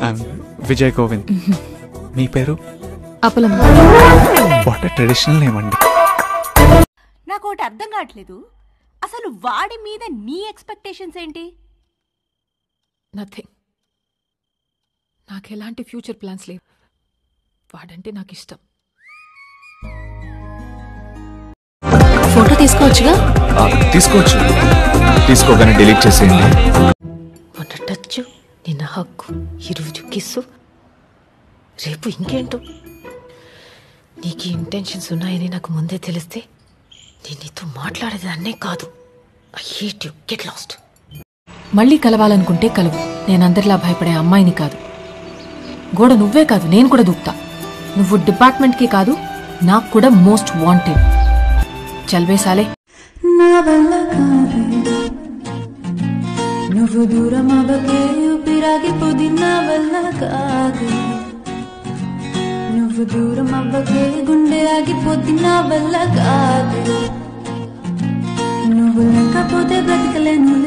I'm Vijay Govind మీ పేరు అపలం what traditional name అండి నాకు ఒకటి అర్థం కావట్లేదు అసలు వాడి మీద నీ ఎక్స్పెక్టేషన్స్ ఏంటి నథింగ్ నాకు ఎలాంటి ఫ్యూచర్ ప్లాన్స్ లేవు వాడంటే నాకు ఇష్టం ఫోటో తీసుకోవచ్చుగా ఆ, తీసుకోవచ్చు తీసుకోగానే డిలీట్ చేసేయండి మొన్న టచ్ నిన్న హక్కు ఈరోజు కిస్సు రేపు ఇంకేంటో నీకు ఈ ఇంటెన్షన్స్ ఉన్నాయని నాకు ముందే తెలిస్తే నేను నీతో మాట్లాడేదాన్నే కాదు I hate you get lost మళ్ళీ కలవాలనుకుంటే కలువు నేను అందరిలా భయపడే అమ్మాయిని కాదు గోడ నువ్వే కాదు నేను కూడా దూకుతా నువ్వు డిపార్ట్మెంట్కి కాదు నాకు కూడా మోస్ట్ వాంటెడ్ చల్వేసాలే నా వల్ల కాదే నువ్వు దూరం అవ్వకే ఊపిరాగిపోది నా వల్ల కాదే నువ్వు దూరం అవ్వకే గుండె ఆగిపోద్ది నా వల్ల కాదే నువ్వు లేకపోతే బ్రతకలేను